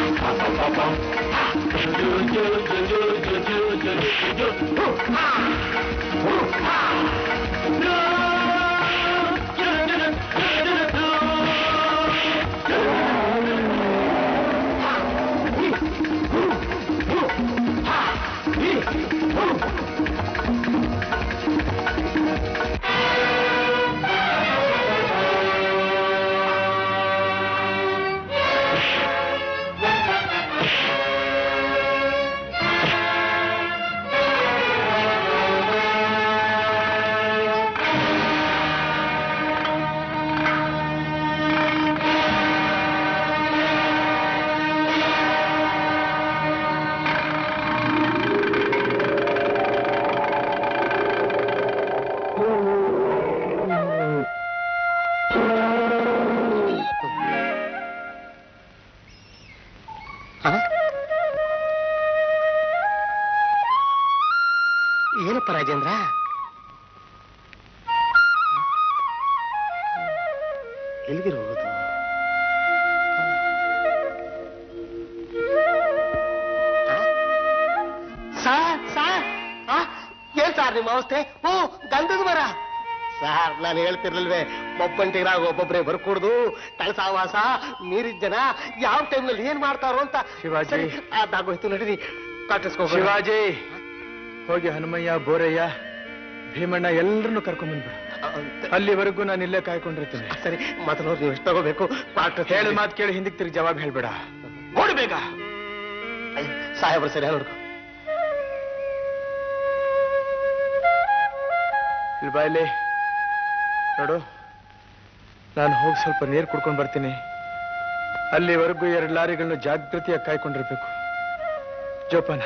ಏನಪ್ಪ Rajendra ಎಲ್ಲಿಗಿರ್ಬೋದು sir sir ಆ, ಏನ್ ಸಾರ್ ನಿಮ್ಮ ಅವಸ್ಥೆ ಓ ಗಂಧದ ಮರ ಸಾರ್ ನಾನು ಹೇಳ್ತಿರ್ಲಿಲ್ವೇ ಒಬ್ಬಂಟಿರಾಗ ಒಬ್ಬೊಬ್ರೆ ಬರ್ಕೂಡ್ದು ಕಳಸಾವಾಸ ಮೀರಿದ ಜನ ಯಾವ ಟೈಮ್ನಲ್ಲಿ ಏನ್ ಮಾಡ್ತಾರೋ ಅಂತ ಶಿವಾಜಿ. ಸರಿ, ಅದಾಗೋಯ್ತು ನಡೀರಿ ಕಾಟಿಸ್ಕೋ ಶಿವಾಜಿ ಹೋಗಿ ಹನುಮಯ್ಯ ಬೋರಯ್ಯ ಭೀಮಣ್ಣ ಎಲ್ಲರನ್ನು ಕರ್ಕೊಂಡ್ಬಂದ್ಬಿಡು ಅಲ್ಲಿವರೆಗೂ ನಾನು ಇಲ್ಲೇ ಕಾಯ್ಕೊಂಡಿರ್ತೀನಿ ಸರಿ ಮತ್ತೆ ನೋಡಿ ನೀವು ಎಷ್ಟು ತಗೋಬೇಕು ಕ್ವಾರ್ಟರ್ ಹೇಳಿದ ಮಾತು ಕೇಳಿ ಹಿಂದಕ್ಕೆ ತಿರುಗಿ ಜವಾಬ್ ಹೇಳ್ಬೇಡ ಓಡಿ ಬೇಗ ಸಾಹೇಬ್ರು ಸರಿ ನೋಡ್ಕೊ ಇಲ್ಲಿ ಬಾಯ್ಲಿ ನೋಡು ನಾನು ಹೋಗಿ ಸ್ವಲ್ಪ ನೀರು ಕುಡ್ಕೊಂಡು ಬರ್ತೀನಿ ಅಲ್ಲಿವರೆಗೂ ಎರಡು ಲಾರಿಗಳನ್ನ ಜಾಗೃತಿಯಾಗಿ ಕಾಯ್ಕೊಂಡಿರ್ಬೇಕು ಜೋಪಾನ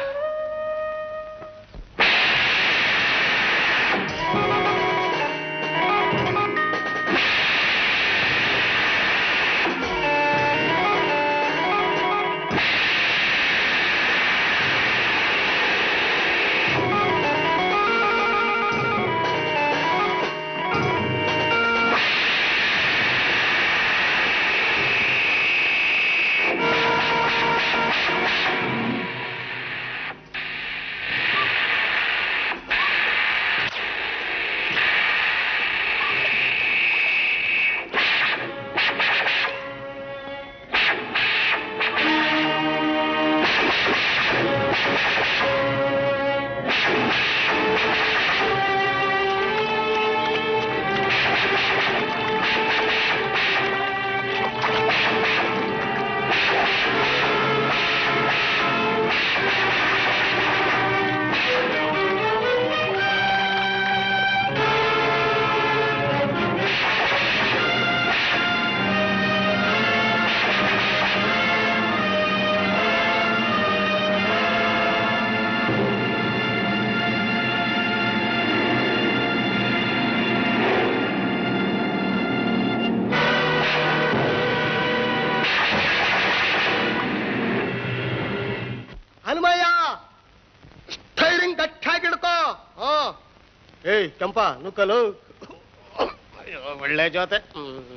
ಹನುಮಯ್ಯ ಸ್ಟೈರಿಂಗ್ ಗಟ್ಟಾಗಿ ಹಿಡ್ಕೋ ಹಾ ಏಯ್ ಕೆಂಪ ನುಕ್ಕಲು ಅಯ್ಯೋ, ಒಳ್ಳೆ ಜೊತೆ ಹ್ಮ್.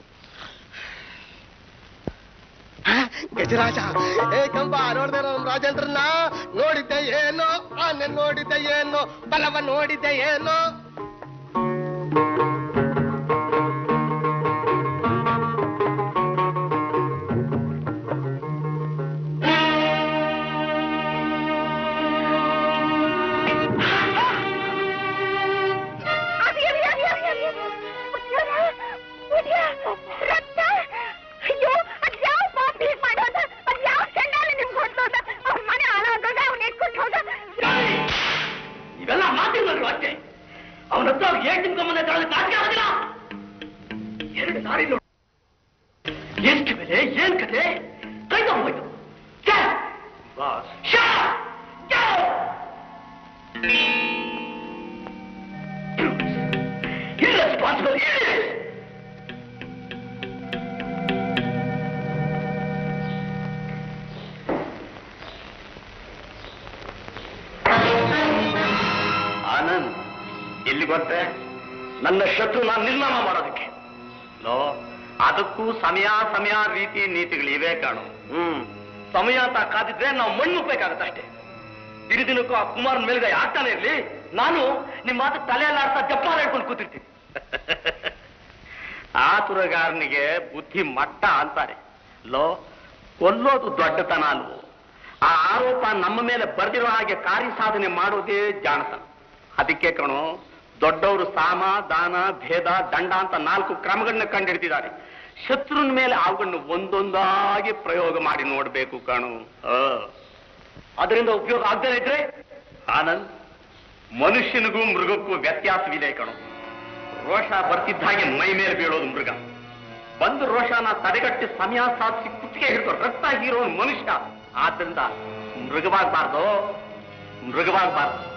ಆ, ಗಜರಾಜ ಏ ಕೆಂಪ ನೋಡ್ದೆ ನಮ್ಮ ರಾಜೇಂದ್ರನ್ನ ನೋಡಿದ್ದೆ ಏನೋ ಆನೆ ನೋಡಿದ್ದೆ ಏನೋ ಬಲವ ನೋಡಿದ್ದೆ ಏನೋ ಅಯ್ಯೋ ಅದ್ಯಾವ ಪಾಪ ಹೀಗ್ ಮಾಡೋದ ಅದ್ಯಾವ ಚಂಡಾಲ ನಿಮ್ಗೆ ಹೊಡ್ದೋದ ಅವ್ರ ಮನೆ ಹಾಳಾಗೋದ ಅವ್ನ ಎತ್ಕೊಂಡು ಹೋದ ಇವೆಲ್ಲ ಮಾತಿಗಳು ಅಷ್ಟೇ ಅವನ ಹತ್ರ ಏನ್ ತಿನ್ಕೊಂಬಂದ ತಗೊಳ್ಳೋದು ಸಾಧ್ಯ ಆಗೋದಿಲ್ಲ ಎರಡು ಸಾರಿ ನೋಡು ಎಷ್ಟು ಬೆಲೆ ಏನ್ ಕತೆ ಕೈ ತಗೊಂಬೋಯ್ತು ಬಾಸ್ irresponsible idiot! ಆನಂದ್ ಎಲ್ಲಿ ಗೊತ್ತೆ ನನ್ನ ಶತ್ರು ನಾನು ನಿರ್ನಾಮ ಮಾಡೋದಕ್ಕೆ ಲೋ ಅದಕ್ಕೂ ಸಮಯ ಸಮಯ ರೀತಿ ನೀತಿಗಳಿವೆ ಕಾಣು ಹ್ಮ್ ಸಮಯ ಅಂತ ಕಾದಿದ್ರೆ ನಾವು ಮಣ್ಣು ಬೇಕಾಗತ್ತೆ ಅಷ್ಟೇ ದಿನ ದಿನಕ್ಕೂ ಆ ಕುಮಾರನ ಮೇಲ್ಗೈ ಆಗ್ತಾನೆ ಇರ್ಲಿ ನಾನು ನಿಮ್ಮ ಮಾತು ತಲೆಯಲ್ಲಾಡ್ತಾ ಜಪ್ಪಾರ ಹೇಳ್ಕೊಂಡು ಕೂತಿರ್ತೀನಿ ಆತುರಗಾರನಿಗೆ ಬುದ್ಧಿ ಮಟ್ಟ ಅಂತಾರೆ ಲೋ ಕೊಲ್ಲೋದು ದೊಡ್ಡತನ ಅಲ್ವೋ ಆ ಆರೋಪ ನಮ್ಮ ಮೇಲೆ ಬರ್ದಿರೋ ಹಾಗೆ ಕಾರ್ಯ ಸಾಧನೆ ಮಾಡೋದೇ ಜಾಣತನ ಅದಕ್ಕೆ ಕಣೋ ದೊಡ್ಡವರು ಸಾಮ ದಾನ ಭೇದ ದಂಡ ಅಂತ ನಾಲ್ಕು ಕ್ರಮಗಳನ್ನ ಕಂಡಿಡ್ತಿದ್ದಾರೆ ಶತ್ರುನ ಮೇಲೆ ಅವುಗಳನ್ನ ಒಂದೊಂದಾಗಿ ಪ್ರಯೋಗ ಮಾಡಿ ನೋಡ್ಬೇಕು ಕಣು ಆ. ಅದರಿಂದ ಉಪಯೋಗ ಆಗದೇ ಇದ್ರೆ ಆನಂದ್ ಮನುಷ್ಯನಿಗೂ ಮೃಗಕ್ಕೂ ವ್ಯತ್ಯಾಸವಿದೆ ಕಣು ರೋಷ ಬರ್ತಿದ್ದ ಹಾಗೆ ಮೈ ಮೇಲೆ ಬೀಳೋದು ಮೃಗ ಬಂದು ರೋಷನ ತಡೆಗಟ್ಟಿ ಸಮಯ ಸಾಧಿಸಿ ಕುತ್ತಿಗೆ ಹಿಡಿದು ರಕ್ತ ಹೀರೋ ಮನುಷ್ಯ ಆದ್ರಿಂದ ಮೃಗವಾಗಬಾರ್ದು ಮೃಗವಾಗಬಾರ್ದು